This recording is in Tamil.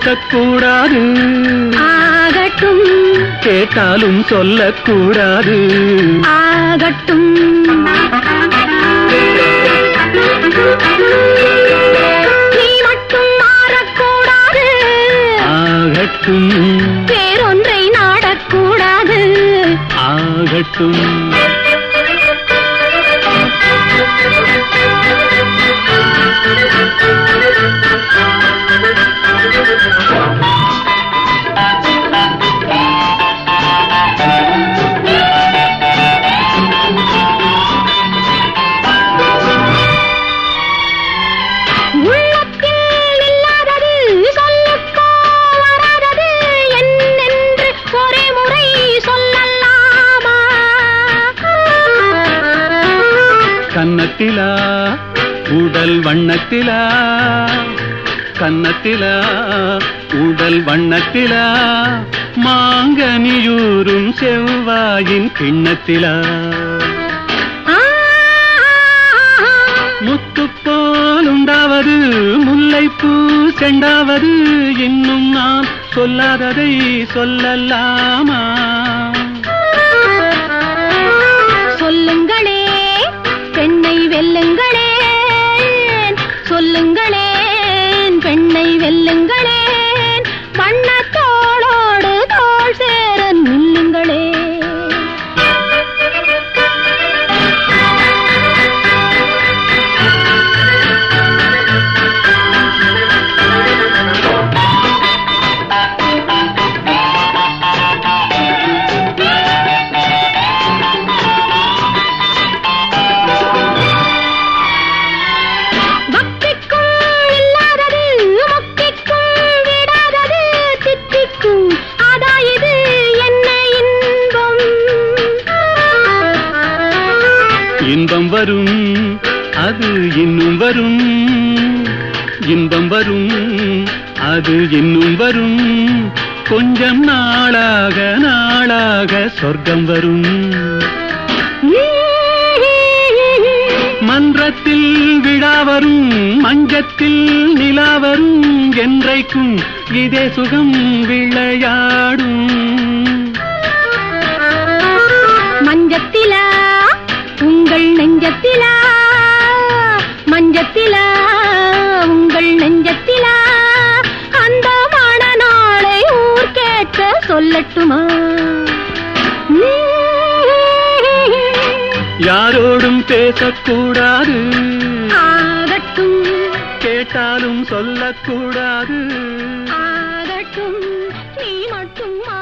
பேசக்கூடாது ஆகட்டும் கேட்டாலும் சொல்லக்கூடாது ஆகட்டும் நீ மட்டும் மாறக்கூடாது ஆகட்டும் வேறொன்றை நாடக்கூடாது ஆகட்டும் உள்ளத்தில் இல்லாதது சொல்லுக்கோ வராதது என்னென்று ஒரே முறை சொல்லலாமா கன்னத்திலா உடல் வண்ணத்திலா கன்னத்திலா உடல் வண்ணத்திலா மாங்கனியூரும் செவ்வாயின் கிண்ணத்திலா ஆ, முத்து போல் உண்டாவது முல்லைப்பூ செண்டாவது இன்னும் நான் சொல்லாததை சொல்லலாமா சொல்லுங்களே பெண்ணை வெல்லுங்களே சொல்லுங்களேன் பெண்ணை வெல்லுங்களேன் வண்ணத்தோளோடு தோள் சேர நில்லுங்களே பக்திக்கும் இல்லாதது முக்திக்கும் விடாதது தித்திக்கும் அதா இது என்ன இன்பம் இன்பம் வரும் அது இன்னும் வரும் இன்பம் வரும் அது இன்னும் வரும் கொஞ்சம் நாளாக நாளாக சொர்க்கம் வரும் மன்றத்தில் விழா வரும் மஞ்சத்தில் நிலா வரும் என்றைக்கும் இதே சுகம் விளையாடும் மஞ்சத்திலா உங்கள் நெஞ்சத்திலா மஞ்சத்திலா உங்கள் நெஞ்சத்திலா அந்த மண நாளை ஊர் கேட்க சொல்லட்டுமா யாரோடும் பேசக்கூடாது ஆகட்டும் கேட்டாலும் சொல்லக்கூடாது ஆகட்டும் நீ மட்டும்